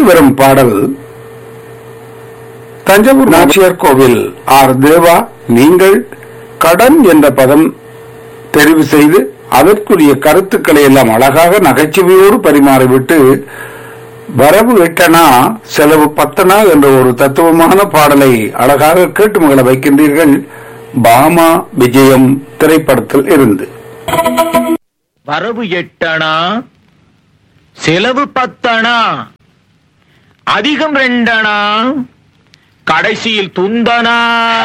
அடுத்து வரும் பாடல் தஞ்சாவூர் நாச்சியார் கோவில் ஆர் தேவா நீங்கள் கடன் என்ற பதம் தெரிவு செய்து அதற்குரிய கருத்துக்களை எல்லாம் அழகாக நகைச்சுவையோடு பரிமாறிவிட்டு வரவு எட்டனா செலவு பத்தனா என்ற ஒரு தத்துவமான பாடலை அழகாக கேட்டு மகள வைக்கின்றீர்கள் பாமா விஜயம் திரைப்படத்தில் இருந்து வரவு எட்டணா செலவு பத்தணா அதிகம் ரெண்டணா கடைசியில் துந்தனா